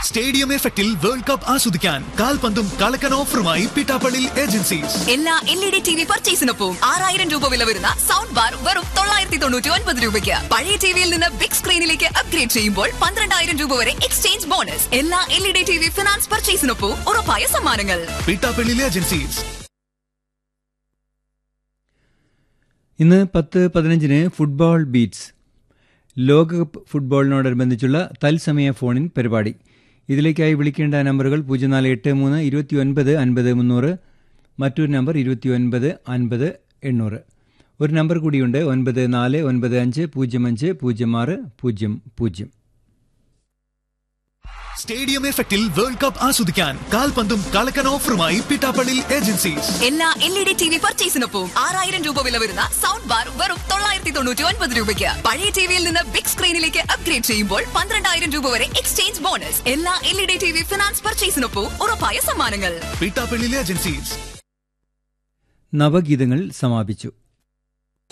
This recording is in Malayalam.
സ്റ്റേഡിയം എഫക്റ്റിൽ വേൾഡ് കപ്പ് ആസ്വദിക്കാൻ കാൽപന്തും കളക്കൻ ഓഫറുമായി പിട്ടാപ്പള്ളിൽ ഏജൻസീസ് എല്ലാ L E D T V പർച്ചേസിനൊപ്പം ആറായിരം രൂപ വില വരുന്ന സൗണ്ട് ബാർ വെറും തൊള്ളായിരത്തി തൊണ്ണൂറ്റി ഒൻപത് രൂപയ്ക്ക് പഴയ ടിവിയിൽ നിന്ന് ബിഗ് സ്ക്രീനിലേക്ക് അപ്ഗ്രേഡ് ചെയ്യുമ്പോൾ പന്ത്രണ്ടായിരം രൂപ വരെ എക്സ്ചേഞ്ച് ബോണസ് എല്ലാ L E D T V finance പർച്ചേസിനൊപ്പം ഉറപ്പായ സമ്മാനങ്ങൾ പിട്ടാപ്പള്ളിൽ ഏജൻസീസ് ഇന്ന് പത്ത് പതിനഞ്ചിന് ഫുട്ബോൾ ബീറ്റ്സ് ലോകകപ്പ് ഫുട്ബോളിനോടനുബന്ധിച്ചുള്ള തത്സമയ ഫോണിൻ പരിപാടി ഇതിലേക്കായി വിളിക്കേണ്ട നമ്പറുകൾ പൂജ്യം നാല് എട്ട് മൂന്ന് ഇരുപത്തി ഒൻപത് അൻപത് മുന്നൂറ് മറ്റൊരു നമ്പർ ഇരുപത്തി ഒൻപത് അൻപത് എണ്ണൂറ് ഒരു നമ്പർ കൂടിയുണ്ട് ഒൻപത് നാല് ഒൻപത് അഞ്ച് പൂജ്യം അഞ്ച് പൂജ്യം ആറ് പൂജ്യം പൂജ്യം സ്റ്റേഡിയം എഫക്റ്റിൽ വേൾഡ് കപ്പ് ആസ്വദിക്കാൻ കാൽപന്തും കളക്കൻ ഓഫറുമായി പിട്ടാപ്പള്ളിൽ ഏജൻസീസ് എല്ലാ L E D T V പർച്ചേസിനൊപ്പം ആറായിരം രൂപ വില വരുന്ന സൗണ്ട് ബാർ വെറും തൊള്ളായിരത്തി തൊണ്ണൂറ്റി ഒൻപത് രൂപയ്ക്ക് പഴയ ടിവിയിൽ നിന്ന് ബിഗ് സ്ക്രീനിലേക്ക് അപ്ഗ്രേഡ് ചെയ്യുമ്പോൾ പന്ത്രണ്ടായിരം രൂപ വരെ എക്സ്ചേഞ്ച് ബോണസ് എല്ലാ L E D T V finance പർച്ചേസിനൊപ്പം ഉറപ്പായ സമ്മാനങ്ങൾ പിട്ടാപ്പള്ളിൽ ഏജൻസീസ് നവഗീതങ്ങൾ സമാപിച്ചു